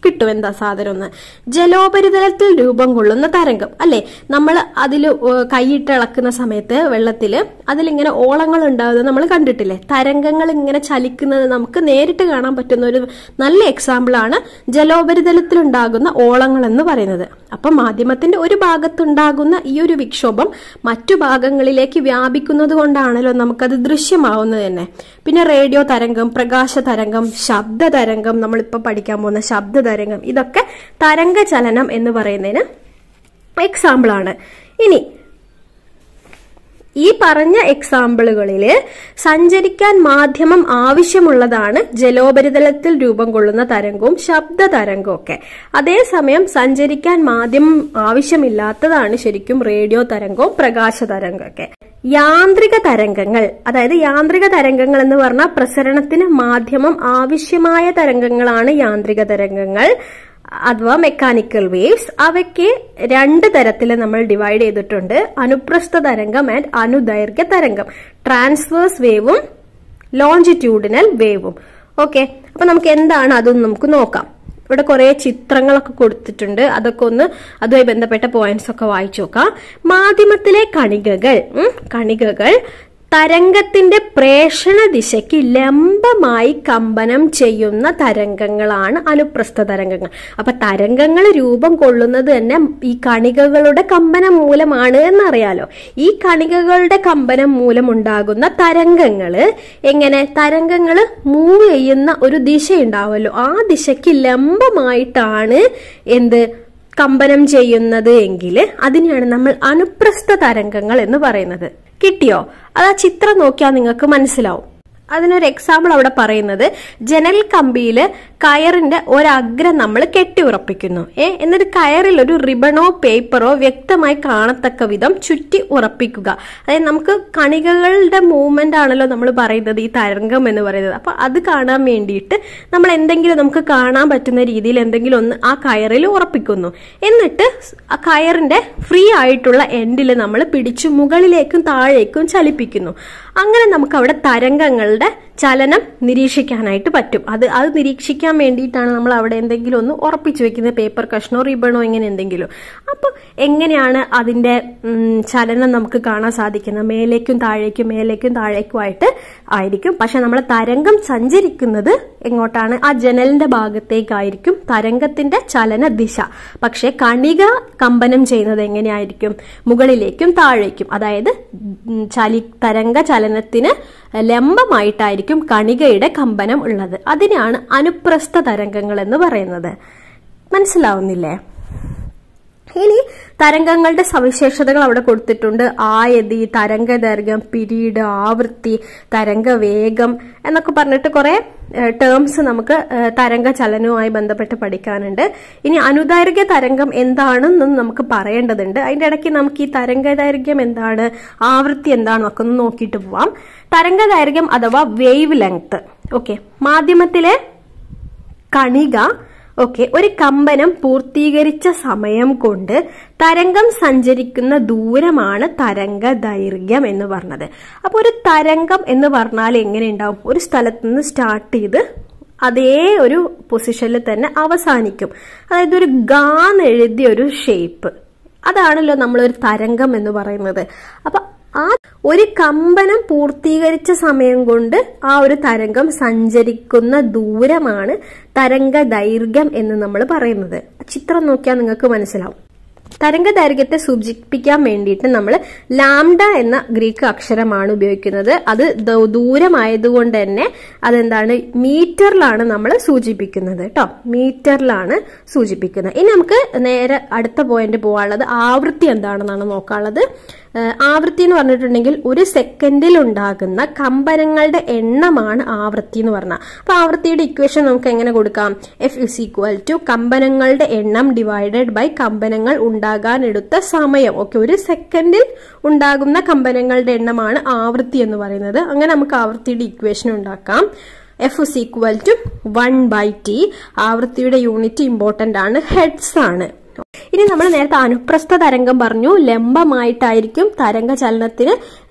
കിട്ടും എന്താ സാധനം എന്ന് ജലോപരിതലത്തിൽ രൂപം കൊള്ളുന്ന തരംഗം അല്ലെ നമ്മൾ അതിൽ കൈയിട്ട് ഇളക്കുന്ന സമയത്ത് വെള്ളത്തില് അതിലിങ്ങനെ ഓളങ്ങൾ ഉണ്ടാകുന്നത് നമ്മൾ കണ്ടിട്ടില്ലേ തരംഗങ്ങൾ ഇങ്ങനെ ചലിക്കുന്നത് നമുക്ക് നേരിട്ട് കാണാൻ പറ്റുന്ന ഒരു നല്ല എക്സാമ്പിൾ ആണ് ജലോപരിതലത്തിൽ ഉണ്ടാകുന്ന ഓളങ്ങൾ എന്ന് പറയുന്നത് അപ്പൊ മാധ്യമത്തിന്റെ ഒരു ഭാഗത്തുണ്ടാകുന്ന ഈ ഒരു വിക്ഷോഭം മറ്റു ഭാഗങ്ങളിലേക്ക് വ്യാപിക്കുന്നത് കൊണ്ടാണല്ലോ നമുക്കത് ദൃശ്യമാവുന്നത് തന്നെ പിന്നെ റേഡിയോ തരംഗം പ്രകാശ തരംഗം ശബ്ദ തരംഗം നമ്മളിപ്പോ പഠിക്കാൻ പോകുന്ന ശബ്ദ തരംഗം ഇതൊക്കെ തരംഗ ചലനം എന്ന് പറയുന്നതിന് എക്സാമ്പിൾ ആണ് ഇനി ഈ പറഞ്ഞ എക്സാമ്പിളുകളിൽ സഞ്ചരിക്കാൻ മാധ്യമം ആവശ്യമുള്ളതാണ് ജലോപരിതലത്തിൽ രൂപം കൊള്ളുന്ന തരംഗവും ശബ്ദ തരംഗവും ഒക്കെ അതേസമയം സഞ്ചരിക്കാൻ മാധ്യമം ആവശ്യമില്ലാത്തതാണ് ശരിക്കും റേഡിയോ തരംഗവും പ്രകാശ തരംഗമൊക്കെ യാന്ത്രിക തരംഗങ്ങൾ അതായത് യാന്ത്രിക തരംഗങ്ങൾ എന്ന് പറഞ്ഞാൽ പ്രസരണത്തിന് മാധ്യമം ആവശ്യമായ തരംഗങ്ങളാണ് യാന്ത്രിക തരംഗങ്ങൾ അഥവാ മെക്കാനിക്കൽ വേവ്സ് അവയ്ക്ക് രണ്ട് തരത്തിൽ നമ്മൾ ഡിവൈഡ് ചെയ്തിട്ടുണ്ട് അനുപ്രസ്ഥ തരംഗം ആൻഡ് അനുദൈർഘ്യ തരംഗം ട്രാൻസ്വേഴ്സ് വേവും ലോഞ്ചിറ്റ്യൂഡിനൽ വേവും ഓക്കെ അപ്പൊ നമുക്ക് എന്താണ് അതൊന്ന് നമുക്ക് നോക്കാം ഇവിടെ കുറെ ചിത്രങ്ങളൊക്കെ കൊടുത്തിട്ടുണ്ട് അതൊക്കെ ഒന്ന് അതുമായി ബന്ധപ്പെട്ട പോയിന്റ്സ് ഒക്കെ വായിച്ചു നോക്കാം മാധ്യമത്തിലെ കണികകൾ ഉം, കണികകൾ തരംഗത്തിന്റെ പ്രേഷണ ദിശയ്ക്ക് ലംബമായി കമ്പനം ചെയ്യുന്ന തരംഗങ്ങളാണ് അനുപ്രസ്ഥ തരംഗങ്ങൾ അപ്പൊ തരംഗങ്ങൾ രൂപം കൊള്ളുന്നത് തന്നെ ഈ കണികകളുടെ കമ്പനം മൂലമാണ് എന്നറിയാലോ ഈ കണികകളുടെ കമ്പനം മൂലം ഉണ്ടാകുന്ന തരംഗങ്ങള് എങ്ങനെ തരംഗങ്ങൾ മൂവ് ചെയ്യുന്ന ഒരു ദിശ ഉണ്ടാവുമല്ലോ ആ ദിശയ്ക്ക് ലംബമായിട്ടാണ് എന്ത് കമ്പനം ചെയ്യുന്നത് എങ്കിൽ അതിനെയാണ് നമ്മൾ അനുപ്രസ്ഥ തരംഗങ്ങൾ എന്ന് പറയുന്നത് കിട്ടിയോ അത് ആ ചിത്രം നോക്കിയാൽ നിങ്ങൾക്ക് മനസ്സിലാവും അതിനൊരു എക്സാമ്പിൾ അവിടെ പറയുന്നത് ജനൽ കമ്പിയിൽ കയറിന്റെ ഒരഗ്രം നമ്മൾ കെട്ടി ഉറപ്പിക്കുന്നു ഏ എന്നിട്ട് കയറിൽ ഒരു റിബണോ പേപ്പറോ വ്യക്തമായി കാണത്തക്ക വിധം ചുറ്റി ഉറപ്പിക്കുക അതായത് നമുക്ക് കണികകളുടെ മൂവ്മെന്റ് ആണല്ലോ നമ്മൾ പറയുന്നത് ഈ തരംഗം എന്ന് പറയുന്നത് അപ്പൊ അത് കാണാൻ വേണ്ടിയിട്ട് നമ്മൾ എന്തെങ്കിലും നമുക്ക് കാണാൻ പറ്റുന്ന രീതിയിൽ എന്തെങ്കിലും ഒന്ന് ആ കയറിൽ ഉറപ്പിക്കുന്നു എന്നിട്ട് ആ കയറിന്റെ ഫ്രീ ആയിട്ടുള്ള എൻഡിൽ നമ്മൾ പിടിച്ചു മുകളിലേക്കും താഴേക്കും ചലിപ്പിക്കുന്നു അങ്ങനെ നമുക്ക് അവിടെ തരംഗങ്ങളുടെ ചലനം നിരീക്ഷിക്കാനായിട്ട് പറ്റും അത് അത് നിരീക്ഷിക്കാൻ വേണ്ടിയിട്ടാണ് നമ്മൾ അവിടെ എന്തെങ്കിലും ഒന്ന് ഉറപ്പിച്ചു വെക്കുന്നത് പേപ്പർ കഷ്ണോ റിബണോ ഇങ്ങനെ എന്തെങ്കിലും അപ്പൊ എങ്ങനെയാണ് അതിന്റെ ഉം, ചലനം നമുക്ക് കാണാൻ സാധിക്കുന്നത് മേലേക്കും താഴേക്കും മേലേക്കും താഴേക്കുമായിട്ട് ആയിരിക്കും പക്ഷെ നമ്മൾ തരംഗം സഞ്ചരിക്കുന്നത് എങ്ങോട്ടാണ് ആ ജനലിന്റെ ഭാഗത്തേക്കായിരിക്കും തരംഗത്തിന്റെ ചലന ദിശ പക്ഷെ കണിക കമ്പനം ചെയ്യുന്നത് എങ്ങനെയായിരിക്കും മുകളിലേക്കും താഴേക്കും അതായത് ഉം, ചലി തരംഗ ചലനത്തിന് ലംബമായിട്ടായിരിക്കും കണികയുടെ കമ്പനം ഉള്ളത് അതിനെയാണ് അനുപ്രസ്ഥ തരംഗങ്ങൾ എന്ന് പറയുന്നത് മനസ്സിലാവുന്നില്ലേ ഇനി തരംഗങ്ങളുടെ സവിശേഷതകൾ അവിടെ കൊടുത്തിട്ടുണ്ട് ആയതി തരംഗദൈർഘ്യം പിരീഡ് ആവൃത്തി തരംഗവേഗം എന്നൊക്കെ പറഞ്ഞിട്ട് കുറെ ടേംസ് നമുക്ക് ഏഹ്, തരംഗ ചലനവുമായി ബന്ധപ്പെട്ട് പഠിക്കാനുണ്ട് ഇനി അനുദൈർഘ്യ തരംഗം എന്താണെന്നും നമുക്ക് പറയേണ്ടതുണ്ട് അതിന്റെ ഇടയ്ക്ക് നമുക്ക് ഈ തരംഗദൈർഘ്യം എന്താണ് ആവൃത്തി എന്താണെന്നൊക്കെ ഒന്ന് നോക്കിയിട്ട് പോവാം തരംഗദൈർഘ്യം അഥവാ വേവ് ലെങ്ത് ഓക്കെ മാധ്യമത്തിലെ കണിക ഓക്കെ ഒരു കമ്പനം പൂർത്തീകരിച്ച സമയം കൊണ്ട് തരംഗം സഞ്ചരിക്കുന്ന ദൂരമാണ് തരംഗ ദൈർഘ്യം എന്ന് പറഞ്ഞത് അപ്പൊ ഒരു തരംഗം എന്ന് പറഞ്ഞാൽ എങ്ങനെ ഉണ്ടാവും ഒരു സ്ഥലത്ത് നിന്ന് സ്റ്റാർട്ട് ചെയ്ത് അതേ ഒരു പൊസിഷനിൽ തന്നെ അവസാനിക്കും അതായത് ഒരു ഗാന്ന് എഴുതിയ ഒരു ഷേപ്പ് അതാണല്ലോ നമ്മളൊരു തരംഗം എന്ന് പറയുന്നത് അപ്പൊ ആ ഒരു കമ്പനം പൂർത്തീകരിച്ച സമയം കൊണ്ട് ആ ഒരു തരംഗം സഞ്ചരിക്കുന്ന ദൂരമാണ് തരംഗ ദൈർഘ്യം എന്ന് നമ്മൾ പറയുന്നത് ചിത്രം നോക്കിയാൽ നിങ്ങൾക്ക് മനസ്സിലാവും തരംഗ ദൈർഘ്യത്തെ സൂചിപ്പിക്കാൻ വേണ്ടിയിട്ട് നമ്മൾ ലാംഡ എന്ന ഗ്രീക്ക് അക്ഷരമാണ് ഉപയോഗിക്കുന്നത് അത് ദ- ദൂരമായതുകൊണ്ട് തന്നെ അതെന്താണ് മീറ്ററിലാണ് നമ്മൾ സൂചിപ്പിക്കുന്നത് കേട്ടോ മീറ്ററിലാണ് സൂചിപ്പിക്കുന്നത് ഇനി നമുക്ക് നേരെ അടുത്ത പോയിന്റ് പോകാനുള്ളത് ആവൃത്തി എന്താണെന്നാണ് നോക്കാനുള്ളത് ഏഹ് ആവൃത്തി എന്ന് പറഞ്ഞിട്ടുണ്ടെങ്കിൽ ഒരു സെക്കൻഡിൽ ഉണ്ടാകുന്ന കമ്പനങ്ങളുടെ എണ്ണമാണ് ആവൃത്തി എന്ന് പറഞ്ഞാൽ അപ്പൊ ആവൃത്തിയുടെ ഇക്വേഷൻ നമുക്ക് എങ്ങനെ കൊടുക്കാം എഫ് ഇസ് ഈക്വൽ ടു കമ്പനങ്ങളുടെ എണ്ണം ഡിവൈഡഡ് ബൈ കമ്പനങ്ങൾ ഉണ്ടാകാൻ എടുത്ത സമയം ഓക്കെ ഒരു സെക്കൻഡിൽ ഉണ്ടാകുന്ന കമ്പനങ്ങളുടെ എണ്ണമാണ് ആവൃത്തി എന്ന് പറയുന്നത് അങ്ങനെ നമുക്ക് ആവൃത്തിയുടെ ഇക്വേഷൻ ഉണ്ടാക്കാം F is equal to one by T ആവൃത്തിയുടെ യൂണിറ്റ് ഇമ്പോർട്ടന്റ് ആണ് ഹെഡ്സ് ആണ് ഇനി നമ്മൾ നേരത്തെ അനുപ്രസ്ഥ തരംഗം പറഞ്ഞു ലംബമായിട്ടായിരിക്കും തരംഗ ചലനത്തിന്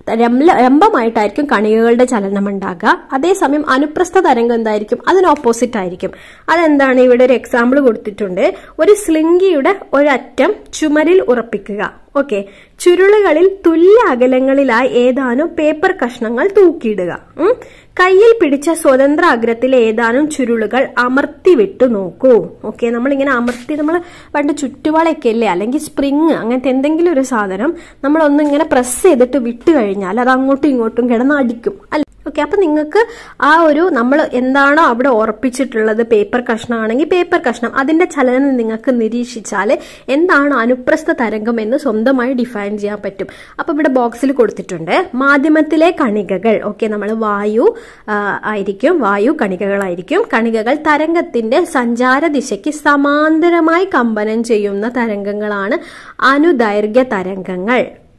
ലംബ- ലംബമായിട്ടായിരിക്കും കണികകളുടെ ചലനം ഉണ്ടാകുക അതേസമയം അനുപ്രസ്ഥ തരംഗം എന്തായിരിക്കും അതിന് ഓപ്പോസിറ്റ് ആയിരിക്കും അതെന്താണ് ഇവിടെ ഒരു എക്സാമ്പിൾ കൊടുത്തിട്ടുണ്ട് ഒരു സ്ലിംഗിയുടെ ഒരറ്റം ചുമരിൽ ഉറപ്പിക്കുക ഓക്കെ ചുരുളുകളിൽ തുല്യ അകലങ്ങളിലായി ഏതാനും പേപ്പർ കഷ്ണങ്ങൾ തൂക്കിയിടുക ഉം. കയ്യിൽ പിടിച്ച സ്വതന്ത്ര അഗ്രത്തിലെ ഏതാനും ചുരുളുകൾ അമർത്തി വിട്ടു നോക്കൂ ഓക്കെ നമ്മളിങ്ങനെ അമർത്തി നമ്മൾ പണ്ട് ചുറ്റുവളയൊക്കെ അല്ലേ അല്ലെങ്കിൽ സ്പ്രിങ് അങ്ങനത്തെ എന്തെങ്കിലും ഒരു സാധനം നമ്മൾ ഒന്നിങ്ങനെ പ്രസ് ചെയ്തിട്ട് വിട്ട് കഴിഞ്ഞാൽ അത് അങ്ങോട്ടും ഇങ്ങോട്ടും കിടന്ന് അടിക്കും അല്ലെ ഓക്കെ അപ്പൊ നിങ്ങൾക്ക് ആ ഒരു നമ്മൾ എന്താണോ അവിടെ ഉറപ്പിച്ചിട്ടുള്ളത് പേപ്പർ കഷ്ണമാണെങ്കിൽ പേപ്പർ കഷ്ണം അതിന്റെ ചലനം നിങ്ങൾക്ക് നിരീക്ഷിച്ചാൽ എന്താണ് അനുപ്രസ്ഥ തരംഗം എന്ന് സ്വന്തമായി ഡിഫൈൻ ചെയ്യാൻ പറ്റും അപ്പൊ ഇവിടെ ബോക്സിൽ കൊടുത്തിട്ടുണ്ട് മാധ്യമത്തിലെ കണികകൾ ഓക്കെ നമ്മൾ വായു ആ, ആയിരിക്കും വായു കണികകളായിരിക്കും കണികകൾ തരംഗത്തിന്റെ സഞ്ചാര ദിശയ്ക്ക് സമാന്തരമായി കമ്പനം ചെയ്യുന്ന തരംഗങ്ങളാണ് അനുദൈർഘ്യ തരംഗങ്ങൾ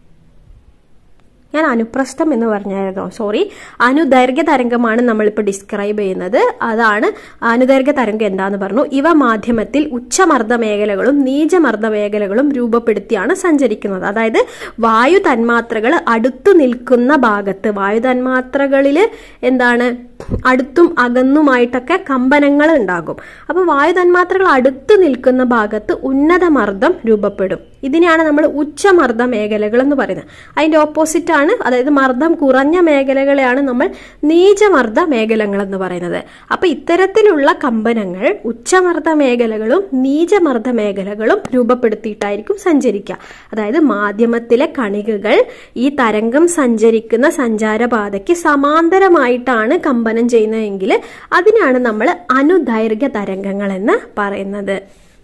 ഞാൻ അനുപ്രസ്ഥം എന്ന് പറഞ്ഞായിരുന്നോ സോറി അനുദൈർഘ്യ തരംഗമാണ് നമ്മളിപ്പോൾ ഡിസ്ക്രൈബ് ചെയ്യുന്നത് അതാണ് അനുദൈർഘ്യ തരംഗം എന്താന്ന് പറഞ്ഞു ഇവ മാധ്യമത്തിൽ ഉച്ചമർദ്ദ മേഖലകളും നീചമർദ്ദ മേഖലകളും രൂപപ്പെടുത്തിയാണ് സഞ്ചരിക്കുന്നത് അതായത് വായു തന്മാത്രകൾ അടുത്തു നിൽക്കുന്ന ഭാഗത്ത് വായു തന്മാത്രകളിൽ എന്താണ് അടുത്തും അകന്നുമായിട്ടൊക്കെ കമ്പനങ്ങൾ ഉണ്ടാകും അപ്പൊ വായു തന്മാത്രകൾ അടുത്തു നിൽക്കുന്ന ഭാഗത്ത് ഉന്നത മർദ്ദം രൂപപ്പെടും ഇതിനെയാണ് നമ്മൾ ഉച്ചമർദ്ദ മേഖലകൾ എന്ന് പറയുന്നത് അതിന്റെ ഓപ്പോസിറ്റ് ആണ് അതായത് മർദ്ദം കുറഞ്ഞ മേഖലകളെയാണ് നമ്മൾ നീചമർദ്ദ മേഖലകൾ എന്ന് പറയുന്നത് അപ്പൊ ഇത്തരത്തിലുള്ള കമ്പനങ്ങൾ ഉച്ചമർദ്ദ മേഖലകളും നീചമർദ്ദ മേഖലകളും രൂപപ്പെടുത്തിയിട്ടായിരിക്കും സഞ്ചരിക്കുക അതായത് മാധ്യമത്തിലെ കണികകൾ ഈ തരംഗം സഞ്ചരിക്കുന്ന സഞ്ചാരപാതയ്ക്ക് സമാന്തരമായിട്ടാണ് കമ്പനം ചെയ്യുന്നതെങ്കിൽ അതിനാണ് നമ്മൾ അനുദൈർഘ്യ തരംഗങ്ങൾ എന്ന് പറയുന്നത്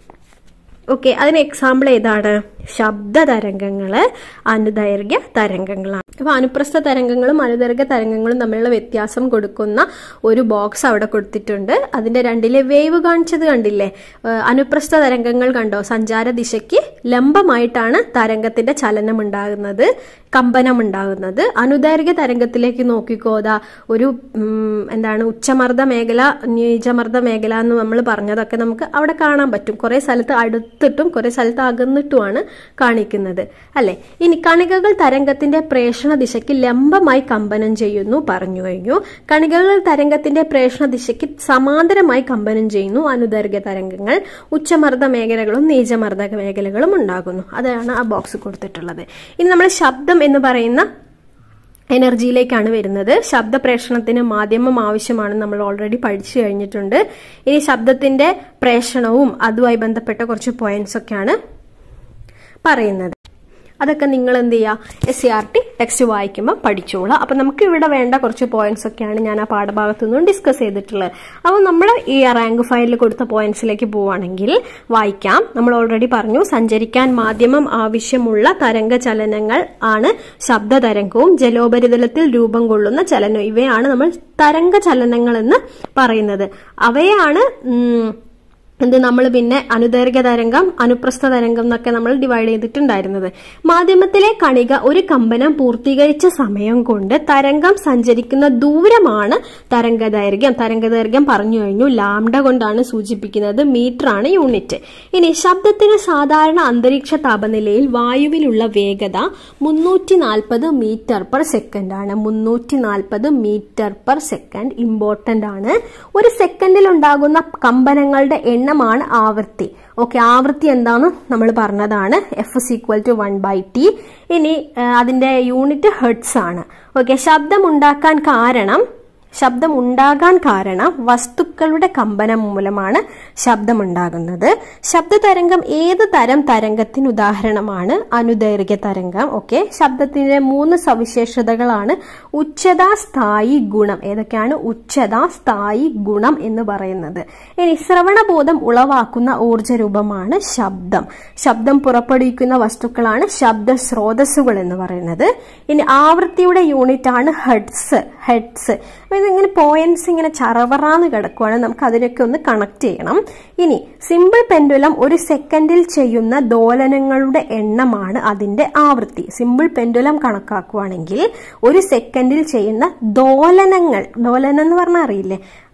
ഓക്കെ അതിന് എക്സാമ്പിൾ ഏതാണ് ശബ്ദ തരംഗങ്ങള് അനുദൈർഘ്യ തരംഗങ്ങളാണ് അപ്പൊ അനുപ്രസ്ഥ തരംഗങ്ങളും അനുദൈർഘ്യ തരംഗങ്ങളും തമ്മിലുള്ള വ്യത്യാസം കൊടുക്കുന്ന ഒരു ബോക്സ് അവിടെ കൊടുത്തിട്ടുണ്ട് അതിന്റെ രണ്ടിലെ വേവ് കാണിച്ചത് കണ്ടില്ലേ ഏഹ് അനുപ്രസ്ഥ തരംഗങ്ങൾ കണ്ടോ സഞ്ചാര ദിശയ്ക്ക് ലംബമായിട്ടാണ് തരംഗത്തിന്റെ ചലനം ഉണ്ടാകുന്നത് കമ്പനം ഉണ്ടാകുന്നത് അനുദൈർഘ്യ തരംഗത്തിലേക്ക് നോക്കിക്കോതാ ഒരു ഉം, എന്താണ് ഉച്ചമർദ്ദ മേഖല നീചമർദ്ദ മേഖല എന്ന് നമ്മൾ പറഞ്ഞതൊക്കെ നമുക്ക് അവിടെ കാണാൻ പറ്റും കുറെ സ്ഥലത്ത് അടുത്തിട്ടും കുറെ സ്ഥലത്ത് അകന്നിട്ടുമാണ് കാണിക്കുന്നത് അല്ലെ ഇനി കണികകൾ തരംഗത്തിന്റെ പ്രേഷണ ദിശയ്ക്ക് ലംബമായി കമ്പനം ചെയ്യുന്നു പറഞ്ഞു കഴിഞ്ഞു കണികകൾ തരംഗത്തിന്റെ പ്രേഷണ ദിശയ്ക്ക് സമാന്തരമായി കമ്പനം ചെയ്യുന്നു അനുദൈർഘ്യ തരംഗങ്ങൾ ഉച്ചമർദ്ദ മേഖലകളും നീചമർദ്ദ മേഖലകളും ഉണ്ടാകുന്നു അതാണ് ആ ബോക്സ് കൊടുത്തിട്ടുള്ളത് ഇനി നമ്മൾ ശബ്ദം എന്ന് പറയുന്ന എനർജിയിലേക്കാണ് വരുന്നത് ശബ്ദ പ്രേഷണത്തിന് മാധ്യമം ആവശ്യമാണ് നമ്മൾ ഓൾറെഡി പഠിച്ചു കഴിഞ്ഞിട്ടുണ്ട് ഇനി ശബ്ദത്തിന്റെ പ്രേഷണവും അതുമായി ബന്ധപ്പെട്ട കുറച്ച് പോയിന്റ്സ് ഒക്കെയാണ് പറയുന്നത് അതൊക്കെ നിങ്ങൾ എന്ത് ചെയ്യുക S C R T text വായിക്കുമ്പോൾ പഠിച്ചോളാം അപ്പം നമുക്ക് ഇവിടെ വേണ്ട കുറച്ച് പോയിന്റ്സ് ഒക്കെയാണ് ഞാൻ ആ പാഠഭാഗത്തു നിന്നും ഡിസ്കസ് ചെയ്തിട്ടുള്ളത് അപ്പോൾ നമ്മൾ ഈ റാങ്ക് ഫയലിൽ കൊടുത്ത പോയിന്റ്സിലേക്ക് പോവുകയാണെങ്കിൽ വായിക്കാം നമ്മൾ ഓൾറെഡി പറഞ്ഞു സഞ്ചരിക്കാൻ മാധ്യമം ആവശ്യമുള്ള തരംഗ ചലനങ്ങൾ ആണ് ശബ്ദ തരംഗവും ജലോപരിതലത്തിൽ രൂപം കൊള്ളുന്ന ചലനവും ഇവയാണ് നമ്മൾ തരംഗ ചലനങ്ങൾ എന്ന് പറയുന്നത് അവയാണ് ഉം, എന്ത് നമ്മൾ പിന്നെ അനുദൈർഘ്യ തരംഗം അനുപ്രസ്ഥ തരംഗം എന്നൊക്കെ നമ്മൾ ഡിവൈഡ് ചെയ്തിട്ടുണ്ടായിരുന്നത് മാധ്യമത്തിലെ കണിക ഒരു കമ്പനം പൂർത്തീകരിച്ച സമയം കൊണ്ട് തരംഗം സഞ്ചരിക്കുന്ന ദൂരമാണ് തരംഗദൈർഘ്യം തരംഗദൈർഘ്യം പറഞ്ഞു കഴിഞ്ഞു ലാംഡ കൊണ്ടാണ് സൂചിപ്പിക്കുന്നത് മീറ്റർ ആണ് യൂണിറ്റ് ഇനി ശബ്ദത്തിന് സാധാരണ അന്തരീക്ഷ താപനിലയിൽ വായുവിലുള്ള വേഗത മുന്നൂറ്റി നാൽപ്പത് മീറ്റർ പെർ സെക്കൻഡ് ആണ് മുന്നൂറ്റി നാൽപ്പത് മീറ്റർ പെർ സെക്കൻഡ് ഇമ്പോർട്ടന്റ് ആണ് ഒരു സെക്കൻഡിൽ ഉണ്ടാകുന്ന കമ്പനങ്ങളുടെ എണ്ണമാണ് ആവൃത്തി ഓക്കെ ആവൃത്തി എന്താന്ന് നമ്മൾ പറഞ്ഞതാണ് F is equal to one by T ഇനി ആ, അതിന്റെ യൂണിറ്റ് ഹെർട്സ് ആണ് ഓക്കെ ശബ്ദം ഉണ്ടാക്കാൻ കാരണം ശബ്ദം ഉണ്ടാകാൻ കാരണം വസ്തുക്കളുടെ കമ്പനം മൂലമാണ് ശബ്ദമുണ്ടാകുന്നത് ശബ്ദതരംഗം ഏത് തരം തരംഗത്തിന് ഉദാഹരണമാണ് അനുദൈർഘ്യ തരംഗം ഓക്കെ ശബ്ദത്തിന്റെ മൂന്ന് സവിശേഷതകളാണ് ഉച്ചത സ്ഥായി ഗുണം ഏതൊക്കെയാണ് ഉച്ചത സ്ഥായി ഗുണം എന്ന് പറയുന്നത് ഇനി ശ്രവണബോധം ഉളവാക്കുന്ന ഊർജ രൂപമാണ് ശബ്ദം ശബ്ദം പുറപ്പെടുവിക്കുന്ന വസ്തുക്കളാണ് ശബ്ദ സ്രോതസ്സുകൾ എന്ന് പറയുന്നത് ഇനി ആവൃത്തിയുടെ യൂണിറ്റ് ആണ് ഹെഡ്സ് ഹെഡ്സ് അപ്പൊ ഇതിങ്ങനെ പോയിന്റ്സ് ഇങ്ങനെ ചറവറാന്ന് കിടക്കുവാണ് നമുക്ക് അതിനൊക്കെ ഒന്ന് കണക്ട് ചെയ്യണം ഇനി സിമ്പിൾ പെൻഡുലം ഒരു സെക്കൻഡിൽ ചെയ്യുന്ന ദോലനങ്ങളുടെ എണ്ണമാണ് അതിന്റെ ആവൃത്തി സിമ്പിൾ പെൻഡുലം കണക്കാക്കുവാണെങ്കിൽ ഒരു സെക്കൻഡിൽ ചെയ്യുന്ന ദോലനങ്ങൾ ദോലനം എന്ന് പറഞ്ഞാൽ അറിയില്ലേ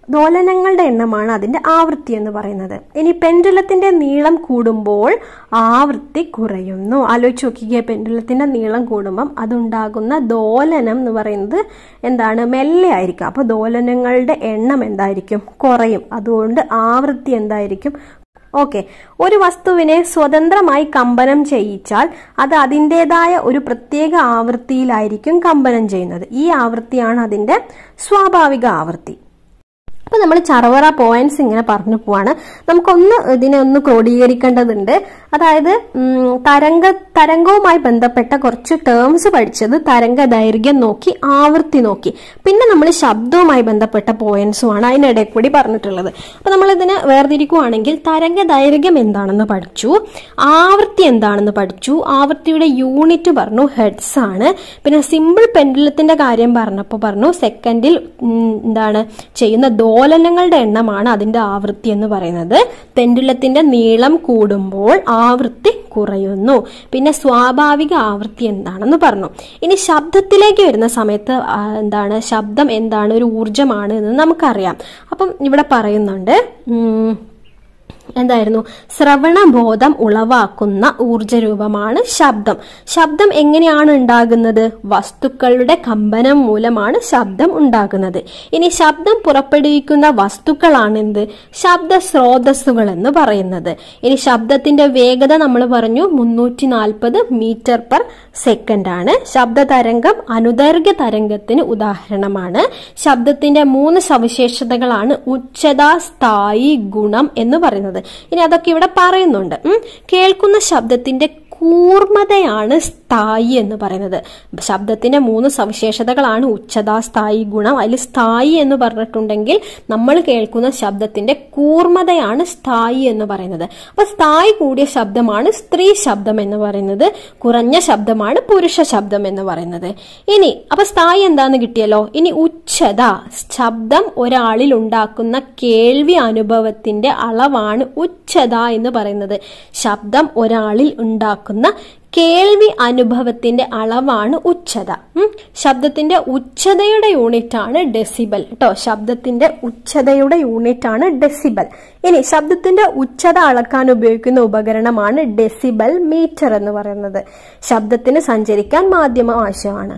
ദോലനങ്ങളുടെ എണ്ണമാണ് അതിന്റെ ആവൃത്തി എന്ന് പറയുന്നത് ഇനി പെൻഡുലത്തിന്റെ നീളം കൂടുമ്പോൾ ആവൃത്തി കുറയുന്നു ആലോചിച്ച് നോക്കിക്കുക പെൻഡുലത്തിന്റെ നീളം കൂടുമ്പം അതുണ്ടാകുന്ന ദോലനം എന്ന് പറയുന്നത് എന്താണ് മെല്ലെ ആയിരിക്കും അപ്പൊ ദോലനങ്ങളുടെ എണ്ണം എന്തായിരിക്കും കുറയും അതുകൊണ്ട് ആവൃത്തി എന്തായിരിക്കും ഓക്കെ ഒരു വസ്തുവിനെ സ്വതന്ത്രമായി കമ്പനം ചെയ്യിച്ചാൽ അത് അതിൻ്റെതായ ഒരു പ്രത്യേക ആവൃത്തിയിലായിരിക്കും കമ്പനം ചെയ്യുന്നത് ഈ ആവൃത്തിയാണ് അതിന്റെ സ്വാഭാവിക ആവൃത്തി അപ്പൊ നമ്മൾ ചറവറ പോയിന്റ്സ് ഇങ്ങനെ പറഞ്ഞു പോവാണ് നമുക്കൊന്ന് ഇതിനെ ഒന്ന് ക്രോഡീകരിക്കേണ്ടതുണ്ട് അതായത് ഉം, തരംഗ തരംഗവുമായി ബന്ധപ്പെട്ട കുറച്ച് ടേംസ് പഠിച്ചത് തരംഗ ദൈർഘ്യം നോക്കി ആവൃത്തി നോക്കി പിന്നെ നമ്മൾ ശബ്ദവുമായി ബന്ധപ്പെട്ട പോയിന്റ്സുമാണ് അതിനിടയിൽ കൂടി പറഞ്ഞിട്ടുള്ളത് അപ്പൊ നമ്മൾ ഇതിനെ വേർതിരിക്കുവാണെങ്കിൽ തരംഗ ദൈർഘ്യം എന്താണെന്ന് പഠിച്ചു ആവൃത്തി എന്താണെന്ന് പഠിച്ചു ആവൃത്തിയുടെ യൂണിറ്റ് പറഞ്ഞു ഹെഡ്സ് ആണ് പിന്നെ സിമ്പിൾ പെൻഡുലത്തിന്റെ കാര്യം പറഞ്ഞപ്പോൾ പറഞ്ഞു സെക്കൻഡിൽ ഉം, എന്താണ് ചെയ്യുന്ന ദോലനങ്ങളുടെ എണ്ണമാണ് അതിന്റെ ആവൃത്തി എന്ന് പറയുന്നത് പെൻഡുലത്തിന്റെ നീളം കൂടുമ്പോൾ ആവൃത്തി കുറയുന്നു പിന്നെ സ്വാഭാവിക ആവൃത്തി എന്താണെന്ന് പറഞ്ഞു ഇനി ശബ്ദത്തിലേക്ക് വരുന്ന സമയത്ത് ആ, എന്താണ് ശബ്ദം എന്താണ് ഒരു ഊർജമാണ് എന്ന് നമുക്കറിയാം അപ്പം ഇവിടെ പറയുന്നുണ്ട് ഉം, എന്തായിരുന്നു ശ്രവണബോധം ഉളവാക്കുന്ന ഊർജരൂപമാണ് ശബ്ദം ശബ്ദം എങ്ങനെയാണ് ഉണ്ടാകുന്നത് വസ്തുക്കളുടെ കമ്പനം മൂലമാണ് ശബ്ദം ഉണ്ടാകുന്നത് ഇനി ശബ്ദം പുറപ്പെടുവിക്കുന്ന വസ്തുക്കളാണ് എന്ത് ശബ്ദ സ്രോതസ്സുകൾ എന്ന് പറയുന്നത് ഇനി ശബ്ദത്തിന്റെ വേഗത നമ്മൾ പറഞ്ഞു മുന്നൂറ്റി നാൽപ്പത് മീറ്റർ പെർ സെക്കൻഡ് ആണ് ശബ്ദ തരംഗം അനുദൈർഘ്യ തരംഗത്തിന് ഉദാഹരണമാണ് ശബ്ദത്തിന്റെ മൂന്ന് സവിശേഷതകളാണ് ഉച്ചത സ്ഥായി ഗുണം എന്ന് പറയുന്നത് ഇനി അതൊക്കെ ഇവിടെ പറയുന്നുണ്ട് ഉം. കേൾക്കുന്ന ശബ്ദത്തിന്റെ കൂർമ്മതയാണ് സ്ഥായി എന്ന് പറയുന്നത് ശബ്ദത്തിന്റെ മൂന്ന് സവിശേഷതകളാണ് ഉച്ചത സ്ഥായി ഗുണം അതിൽ സ്ഥായി എന്ന് പറഞ്ഞിട്ടുണ്ടെങ്കിൽ നമ്മൾ കേൾക്കുന്ന ശബ്ദത്തിന്റെ കൂർമ്മതയാണ് സ്ഥായി എന്ന് പറയുന്നത് അപ്പൊ സ്ഥായി കൂടിയ ശബ്ദമാണ് സ്ത്രീ ശബ്ദം എന്ന് പറയുന്നത് കുറഞ്ഞ ശബ്ദമാണ് പുരുഷ ശബ്ദം എന്ന് പറയുന്നത് ഇനി അപ്പൊ സ്ഥായി എന്താന്ന് കിട്ടിയല്ലോ ഇനി ഉച്ചത ശബ്ദം ഒരാളിൽ ഉണ്ടാക്കുന്ന കേൾവി അനുഭവത്തിന്റെ അളവാണ് ഉച്ചത എന്ന് പറയുന്നത് ശബ്ദം ഒരാളിൽ ഉണ്ടാക്കുന്ന കേൾവി അനുഭവത്തിന്റെ അളവാണ് ഉച്ചത ഉം. ശബ്ദത്തിന്റെ ഉച്ചതയുടെ യൂണിറ്റ് ആണ് ഡെസിബൽ കേട്ടോ ശബ്ദത്തിന്റെ ഉച്ചതയുടെ യൂണിറ്റ് ആണ് ഡെസിബൽ ഇനി ശബ്ദത്തിന്റെ ഉച്ചത അളക്കാൻ ഉപയോഗിക്കുന്ന ഉപകരണമാണ് ഡെസിബൽ മീറ്റർ എന്ന് പറയുന്നത് ശബ്ദത്തിന് സഞ്ചരിക്കാൻ മാധ്യമം ആവശ്യമാണ്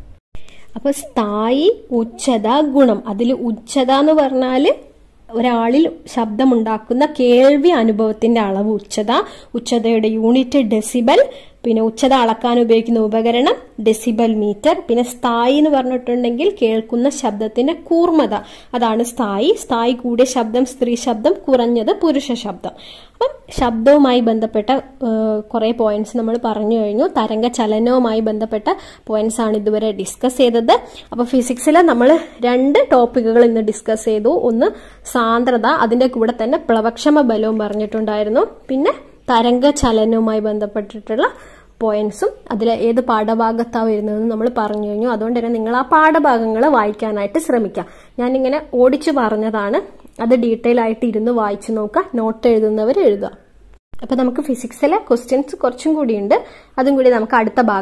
അപ്പൊ സ്ഥായി ഉച്ചത ഗുണം അതിൽ ഉച്ചത എന്ന് പറഞ്ഞാല് ഒരാളിൽ ശബ്ദമുണ്ടാക്കുന്ന കേൾവി അനുഭവത്തിന്റെ അളവ് ഉച്ചത ഉച്ചതയുടെ യൂണിറ്റ് ഡെസിബൽ പിന്നെ ഉച്ചത അളക്കാൻ ഉപയോഗിക്കുന്ന ഉപകരണം ഡെസിബൽ മീറ്റർ പിന്നെ സ്ഥായി എന്ന് പറഞ്ഞിട്ടുണ്ടെങ്കിൽ കേൾക്കുന്ന ശബ്ദത്തിന്റെ കൂർമ്മത അതാണ് സ്ഥായി സ്ഥായി കൂടിയ ശബ്ദം സ്ത്രീ ശബ്ദം കുറഞ്ഞത് പുരുഷ ശബ്ദം അപ്പം ശബ്ദവുമായി ബന്ധപ്പെട്ട കുറെ പോയിന്റ്സ് നമ്മൾ പറഞ്ഞു കഴിഞ്ഞു തരംഗ ചലനവുമായി ബന്ധപ്പെട്ട പോയിന്റ്സ് ആണ് ഇതുവരെ ഡിസ്കസ് ചെയ്തത് അപ്പൊ ഫിസിക്സിൽ നമ്മൾ രണ്ട് ടോപ്പിക്കുകൾ ഇന്ന് ഡിസ്കസ് ചെയ്തു ഒന്ന് സാന്ദ്രത അതിന്റെ കൂടെ തന്നെ പ്ലവക്ഷമ ബലവും പറഞ്ഞിട്ടുണ്ടായിരുന്നു പിന്നെ തരംഗ ചലനവുമായി ബന്ധപ്പെട്ടിട്ടുള്ള പോയിന്റ്സും അതിൽ ഏത് പാഠഭാഗത്താണ് വരുന്നതെന്ന് നമ്മൾ പറഞ്ഞു കഴിഞ്ഞു അതുകൊണ്ട് തന്നെ നിങ്ങൾ ആ പാഠഭാഗങ്ങൾ വായിക്കാനായിട്ട് ശ്രമിക്കാം ഞാനിങ്ങനെ ഓടിച്ചു പറഞ്ഞതാണ് അത് ഡീറ്റെയിൽ ആയിട്ട് ഇരുന്ന് വായിച്ചു നോക്കുക നോട്ട് എഴുതുന്നവർ എഴുതുക അപ്പൊ നമുക്ക് ഫിസിക്സിലെ ക്വസ്റ്റ്യൻസ് കുറച്ചും കൂടിയുണ്ട് അതും കൂടി നമുക്ക് അടുത്ത ഭാഗം